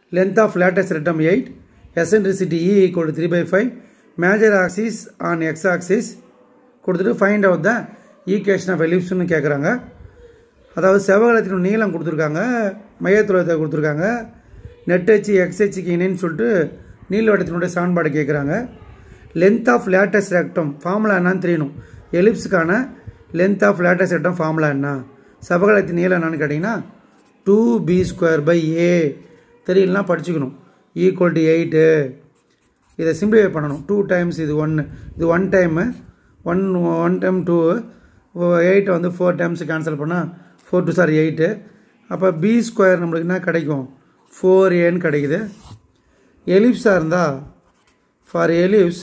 length of latus rectum eight eccentricity e equal to three by five major axis on x axis கொடுத்துட்டு find out the equation of எலிப்ஸ்னு கேட்குறாங்க அதாவது செவ்வகத்தின் நீளம் கொடுத்துருக்காங்க மையத்துலத்தை கொடுத்துருக்காங்க நெட் ஹெச் எக்ஸ் ஹெச்சுக்கு இணைன்னு சொல்லிட்டு நீள்வட்டத்தினுடைய சமன்பாடு கேட்குறாங்க length of latus rectum formula என்னன்னு தெரியணும் எலிப்ஸுக்கான length of latus rectum formula என்ன செவ்வகத்தின் நீளம் என்னன்னு கேட்டிங்கன்னா two b square by a தெரியலனா படிச்சுக்கணும் ஈக்குவல் டு எயிட்டு இதை சிம்பிளிஃபை பண்ணணும் டூ டைம்ஸ் இது ஒன்று இது one time one one time two எயிட்டை வந்து ஃபோர் டைம்ஸ் கேன்சல் பண்ணால் ஃபோர் டூ சார் எயிட்டு அப்போ பி ஸ்கொயர் நம்மளுக்கு என்ன கிடைக்கும் ஃபோர் ஏன்னு கிடைக்குது எலிப்ஸாக இருந்தால் ஃபார் எலிப்ஸ்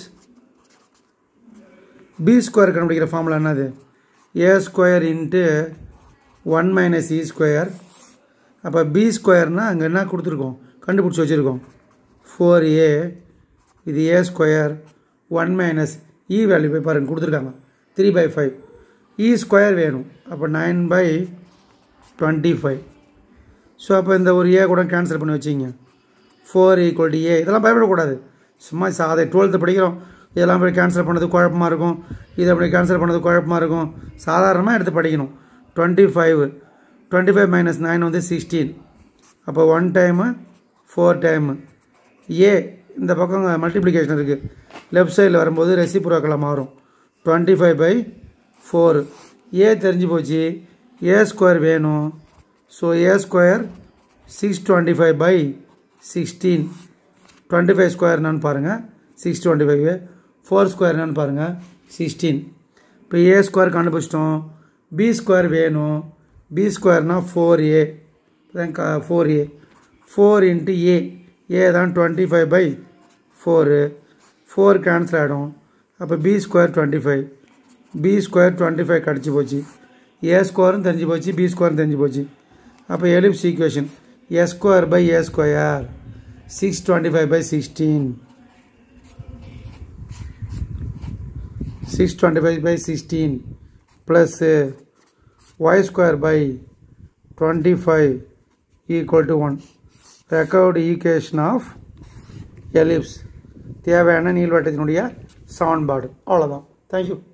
பி ஸ்கொயர் கண்டுபிடிக்கிற ஃபார்முலா என்னது a square into one minus e square அப்போ பி ஸ்கொயர்னால் அங்கே என்ன கொடுத்துருக்கோம் கண்டுபிடிச்சி வச்சுருக்கோம் ஃபோர் ஏ இது a square one minus e value போய் பாருங்கள் கொடுத்துருக்காங்க three by five E square வேணும் அப்போ nine by twenty five so அப்போ இந்த ஒரு ஏ கூட கேன்சல் பண்ணி வச்சிங்க ஃபோர் ஈக்குவல் டு ஏ இதெல்லாம் பயப்படக்கூடாது சும்மா சாதை டுவெல்த்து படிக்கிறோம் இதெல்லாம் போய் கேன்சல் பண்ணது குழப்பமாக இருக்கும் இதை அப்படி கேன்சல் பண்ணது குழப்பமாக இருக்கும் சாதாரணமாக எடுத்து படிக்கணும் twenty five twenty five minus nine வந்து சிக்ஸ்டீன் அப்போ one time four time a இந்த பக்கம் மல்டிப்ளிகேஷன் இருக்குது லெஃப்ட் சைடில் வரும்போது ரெசிப்ரோக்கலாக மாறும் twenty five by four a தெரிஞ்சு போச்சு ஏ ஸ்கொயர் வேணும் so a square six twenty five by sixteen twenty five square என்னன்னு பாருங்கள் six twenty five four square என்னன்னு பாருங்கள் சிக்ஸ்டீன் இப்போ ஏ ஸ்கொயர் கண்டுபிடிச்சிட்டோம் பி ஸ்கொயர் வேணும் பி ஸ்கொயர்னால் four a four a four into a a தான் twenty five by four four cancel ஆகிடும் அப்போ b square twenty five b square twenty five கிடச்சி போச்சு ஏ ஸ்கொயரும் தெரிஞ்சு போச்சு பி ஸ்கொயரும் தெரிஞ்சு போச்சு அப்போ ellipse equation a square by a square six twenty five by sixteen six twenty five by sixteen plus y square by twenty five equal to one recovered equation of ellipse தேவையான நீள்வட்டத்தினுடைய சமன்பாடு அவ்வளோதான் thank you